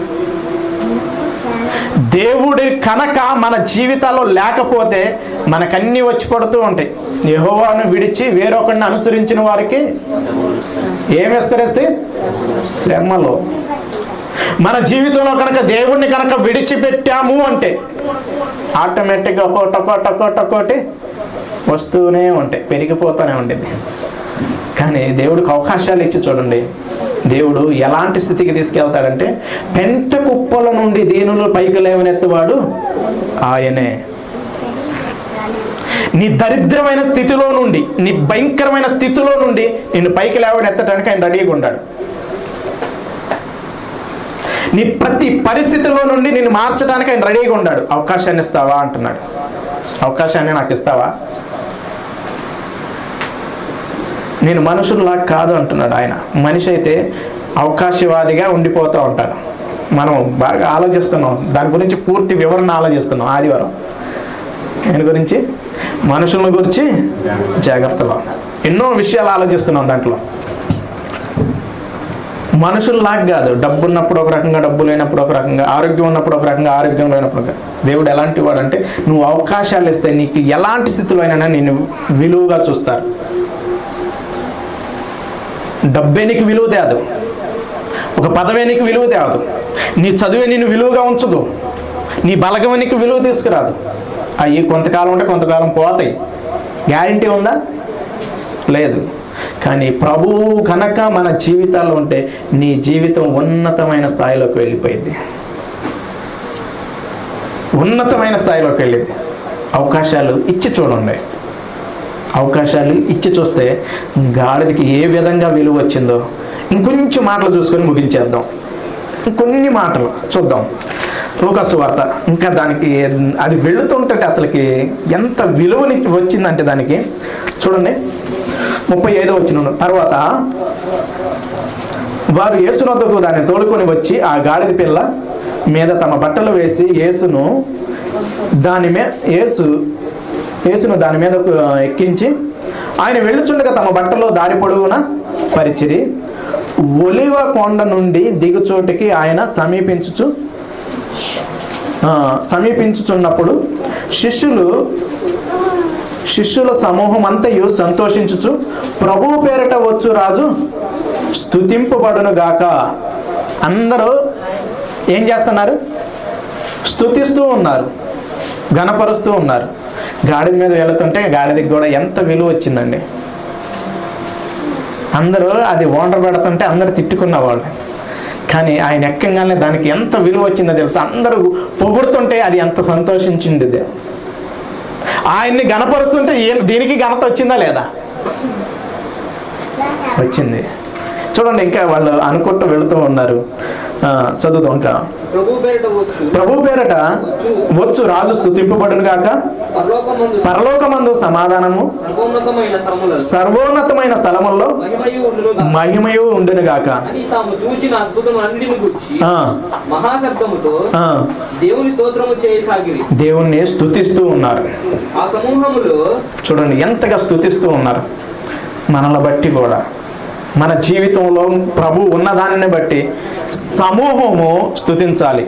దేవుడి కనుక మన జీవితాల్లో లేకపోతే మనకన్నీ వచ్చి పడుతూ ఉంటాయి యెహోవాను విడిచి వేరొకరిని అనుసరించిన వారికి ఏమి విస్తరిస్తే శ్రమలో మన జీవితంలో కనుక దేవుణ్ణి కనుక విడిచిపెట్టాము అంటే ఆటోమేటిక్గా ఒక్కోటి ఒక్కోటి ఒక్కోటి ఒక్కోటి వస్తూనే ఉంటాయి పెరిగిపోతూనే ఉంటుంది కానీ దేవుడికి అవకాశాలు ఇచ్చి చూడండి దేవుడు ఎలాంటి స్థితికి తీసుకెళ్తాడంటే పెంట కుప్పల నుండి దీనులు పైకి లేవనెత్తువాడు ఆయనే నీ దరిద్రమైన స్థితిలో నుండి నీ భయంకరమైన స్థితిలో నుండి నిన్ను పైకి లేవనెత్తడానికి ఆయన రెడీగా ఉన్నాడు నీ ప్రతి పరిస్థితిలో నుండి నిన్ను మార్చడానికి ఆయన రెడీగా ఉన్నాడు అవకాశాన్ని ఇస్తావా అంటున్నాడు అవకాశాన్ని నాకు ఇస్తావా నేను మనుషుల్లా కాదు అంటున్నాడు ఆయన మనిషి అయితే అవకాశవాదిగా ఉండిపోతూ ఉంటాడు మనం బాగా ఆలోచిస్తున్నాం దాని గురించి పూర్తి వివరణ ఆలోచిస్తున్నాం ఆదివారం దీని గురించి మనుషుల గురించి జాగ్రత్తలో ఎన్నో విషయాలు ఆలోచిస్తున్నాం దాంట్లో మనుషుల్లాగా కాదు డబ్బు ఉన్నప్పుడు ఒక రకంగా డబ్బు లేనప్పుడు ఒక రకంగా ఆరోగ్యం ఉన్నప్పుడు ఒక రకంగా ఆరోగ్యం లేనప్పుడు ఒక రకంగా. దేవుడు ఎలాంటి వాడు అంటే నువ్వు అవకాశాలు ఇస్తే నీకు ఎలాంటి స్థితిలో అయినా నేను విలువగా చూస్తారు డబ్బే నీకు విలువ తేదు ఒక పదవే నీకు విలువ తేదు నీ చదువే నిన్ను విలువగా ఉంచదు నీ బలగమే నీకు విలువ తీసుకురాదు అవి కొంతకాలం ఉంటే కొంతకాలం పోతాయి గ్యారంటీ ఉందా లేదు కానీ ప్రభువు కనుక మన జీవితాల్లో ఉంటే నీ జీవితం ఉన్నతమైన స్థాయిలోకి వెళ్ళిపోయింది ఉన్నతమైన స్థాయిలోకి వెళ్ళింది అవకాశాలు ఇచ్చి చూడండి అవకాశాలు ఇచ్చి చూస్తే గాడిదకి ఏ విధంగా విలువ వచ్చిందో ఇంకొంచెం మాటలు చూసుకొని ముగించేద్దాం ఇంకొన్ని మాటలు చూద్దాం లూకస్ వార్త ఇంకా దానికి అది వెళుతుంటే అసలుకి ఎంత విలువని వచ్చిందంటే దానికి చూడండి ముప్పై ఐదో వచ్చిన తర్వాత వారు యేసునొద్దకు దాన్ని తోలుకొని వచ్చి ఆ గాడిద పిల్ల మీద తమ బట్టలు వేసి యేసును దాని మీద యేసు యేసును దాని మీద ఎక్కించి ఆయన వెళ్ళుచుండగా తమ బట్టలో దారి పొడవున పరిచిరి ఒలివ కొండ నుండి దిగుచోటికి ఆయన సమీపించుచు ఆ, సమీపించుచున్నప్పుడు శిష్యులు శిష్యుల సమూహం అంతయు సంతోషించుచు ప్రభు పేరట వచ్చు రాజు స్తుతింపబడును గాక అందరూ ఏం చేస్తున్నారు స్తుతిస్తూ ఉన్నారు గణపరుస్తూ ఉన్నారు గాడిద మీద వెళుతుంటే గాడిదకి కూడా ఎంత విలువ వచ్చిందండి అందరూ అది ఓండర్ పెడుతుంటే అందరూ తిట్టుకున్నవాళ్ళు కానీ ఆయన ఎక్కంగానే దానికి ఎంత విలువ వచ్చిందో తెలుసు అందరూ పొగుడుతుంటే అది ఎంత సంతోషించింది ఇది. ఆయన్ని గణపరుస్తుంటే ఏం దీనికి ఘనత వచ్చిందా లేదా వచ్చింది చూడండి ఇంకా వాళ్ళు అనుకుంటూ వెళుతూ ఉన్నారు ఆ, చదువుతాం ఇంకా ప్రభు పేరిట వచ్చు ప్రభు పేరట వచ్చు రాజు స్థుతింపబడును గాక పరలోకమందు పరలోకమందు సమాధానము సర్వోన్నతమైన స్థలములలో సర్వోన్నతమైన స్థలముల్లో మహిమయు ఉండును మహిమయు ఉండును గాక అని తాము చూచిన అద్భుతం అన్నిటిని గురించి ఆ, మహాశబ్దముతో ఆ, దేవుని స్తోత్రము చేయసాగిరి దేవుణ్ణి స్తుతిస్తూ ఉన్నారు ఆ సమూహములో చూడండి ఎంతగా స్తుతిస్తూ ఉన్నారు మనల్ని బట్టి కూడా మన జీవితంలో ప్రభు ఉన్నదానిని బట్టి సమూహము స్తుతించాలి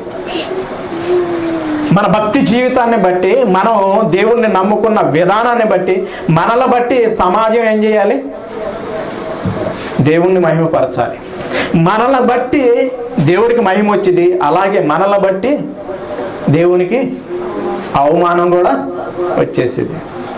మన భక్తి జీవితాన్ని బట్టి మనం దేవుణ్ణి నమ్ముకున్న విధానాన్ని బట్టి మనల బట్టి సమాజం ఏం చేయాలి దేవుణ్ణి మహిమపరచాలి మనల్ని బట్టి దేవుడికి మహిమ వచ్చింది అలాగే మనల్ని బట్టి దేవునికి అవమానం కూడా వచ్చేసింది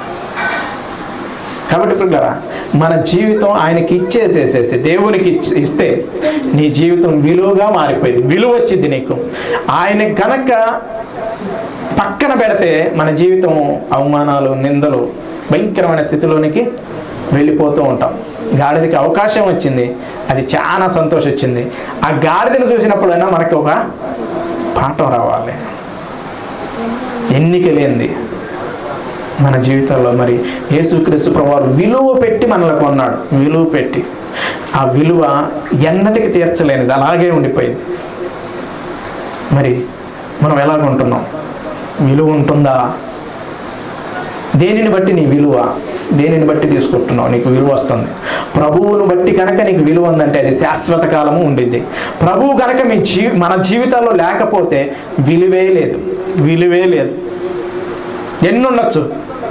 కాబట్టి పిల్లరా మన జీవితం ఆయనకి ఇచ్చేసేసేసి దేవునికి ఇచ్- ఇస్తే నీ జీవితం విలువగా మారిపోయింది విలువ వచ్చింది నీకు ఆయన కనుక పక్కన పెడితే మన జీవితం అవమానాలు నిందలు భయంకరమైన స్థితిలోనికి వెళ్ళిపోతూ ఉంటాం గాడిదకి అవకాశం వచ్చింది అది చాలా సంతోషం వచ్చింది ఆ గాడిదను చూసినప్పుడైనా మనకి ఒక పాఠం రావాలి ఎన్నిక లేనిది మన జీవితాల్లో మరి యేసుక్రీస్తు ప్రభువారు విలువ పెట్టి మనల్ని కొన్నాడు విలువ పెట్టి ఆ విలువ ఎన్నటికి తీర్చలేనిది అలాగే ఉండిపోయింది మరి మనం ఎలాగ ఉంటున్నాం విలువ ఉంటుందా దేనిని బట్టి నీ విలువ దేనిని బట్టి తీసుకుంటున్నావు నీకు విలువ వస్తుంది ప్రభువును బట్టి కనుక నీకు విలువ ఉందంటే అది శాశ్వత కాలము ఉండిద్ది ప్రభువు కనుక మీ జీ మన జీవితాల్లో లేకపోతే విలువే లేదు విలువే లేదు ఎన్ని ఉండొచ్చు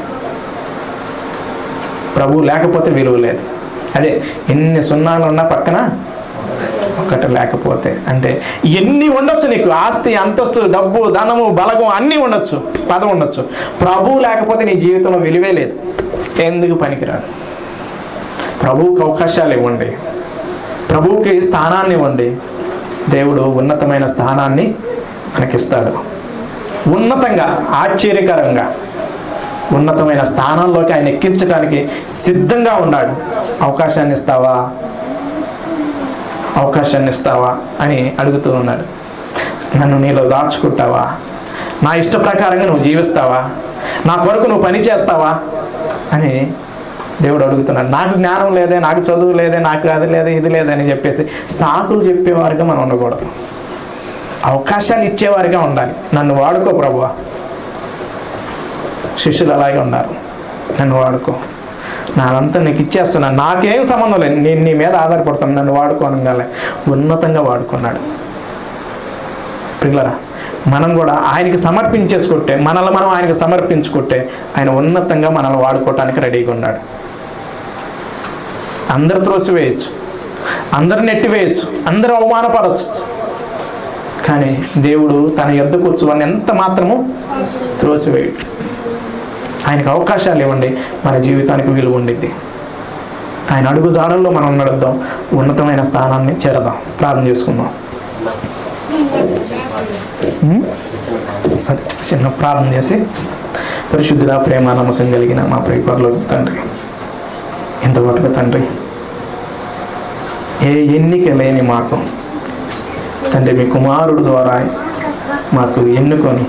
ప్రభువు లేకపోతే విలువ లేదు అదే ఎన్ని సున్నాలు ఉన్నా పక్కన ఒకటి లేకపోతే అంటే ఎన్ని ఉండొచ్చు నీకు ఆస్తి అంతస్తు డబ్బు ధనము బలగం అన్నీ ఉండొచ్చు పదం ఉండొచ్చు ప్రభువు లేకపోతే నీ జీవితంలో విలువే లేదు ఎందుకు పనికిరాడు ప్రభువుకి అవకాశాలు ఇవ్వండి ప్రభువుకి స్థానాన్ని ఇవ్వండి దేవుడు ఉన్నతమైన స్థానాన్ని మనకిస్తాడు ఉన్నతంగా ఆశ్చర్యకరంగా ఉన్నతమైన స్థానంలోకి ఆయన ఎక్కించడానికి సిద్ధంగా ఉన్నాడు అవకాశాన్ని ఇస్తావా అవకాశాన్ని ఇస్తావా అని అడుగుతూ ఉన్నాడు నన్ను నీలో దాచుకుంటావా నా ఇష్ట ప్రకారంగా నువ్వు జీవిస్తావా నా కొరకు నువ్వు పని చేస్తావా అని దేవుడు అడుగుతున్నాడు నాకు జ్ఞానం లేదే నాకు చదువు లేదే నాకు అది లేదే ఇది లేదే అని చెప్పేసి సాకులు చెప్పేవారుగా మనం ఉండకూడదు అవకాశాలు ఇచ్చేవారిగా ఉండాలి నన్ను వాడుకో ప్రభువా శిష్యులు అలాగే ఉన్నారు నన్ను వాడుకో నాదంతా నీకు ఇచ్చేస్తున్నాను నాకేం సంబంధం లేదు నేను నీ మీద ఆధారపడుతున్నాను నన్ను వాడుకోనగానే ఉన్నతంగా వాడుకున్నాడు పిల్లరా మనం కూడా ఆయనకి సమర్పించేసుకుంటే మనల్ని మనం ఆయనకి సమర్పించుకుంటే ఆయన ఉన్నతంగా మనల్ని వాడుకోవటానికి రెడీగా ఉన్నాడు అందరు త్రోసివేయచ్చు అందరు నెట్టివేయచ్చు అందరూ అవమానపరచచ్చు కానీ దేవుడు తన ఎద్దుకు వచ్చువని ఎంత మాత్రము త్రోసివేయడు ఆయనకు అవకాశాలు ఇవ్వండి మన జీవితానికి విలువ ఉండిద్ది ఆయన అడుగు జాడల్లో మనం నడుద్దాం ఉన్నతమైన స్థానాన్ని చేరదాం ప్రార్థన చేసుకుందాం ఉం? సరే చిన్న ప్రార్థన చేసి పరిశుద్ధుల ప్రేమ నమ్మకం కలిగిన మా ప్రియపరలో తండ్రి ఇంతవరకు తండ్రి ఏ ఎన్నిక లేని మాకు తండ్రి మీ కుమారుడు ద్వారా మాకు ఎన్నుకొని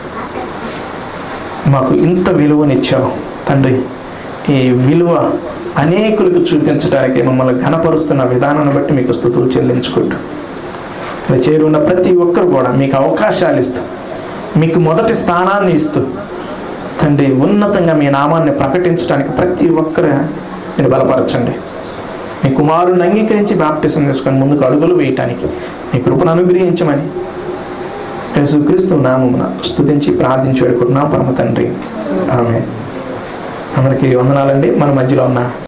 మాకు ఇంత విలువనిచ్చావు తండ్రి ఈ విలువ అనేకులకు చూపించడానికి మమ్మల్ని ఘనపరుస్తున్న విధానాన్ని బట్టి మీకు స్థుతులు చెల్లించుకుంటూ ఇక్కడ చేరున్న ప్రతి ఒక్కరు కూడా మీకు అవకాశాలు ఇస్తూ మీకు మొదటి స్థానాన్ని ఇస్తూ తండ్రి ఉన్నతంగా మీ నామాన్ని ప్రకటించడానికి ప్రతి ఒక్కరు మీరు బలపరచండి మీ కుమారుని అంగీకరించి బాప్టిజం తీసుకొని ముందుకు అడుగులు వేయటానికి మీ కృపను అనుగ్రహించమని యేసుక్రీస్తు నామమున స్తుతించి ప్రార్థించి వేడుకుంటున్నాం పరమ తండ్రి ఆమె అందరికీ వందనాలండి మన మధ్యలో ఉన్న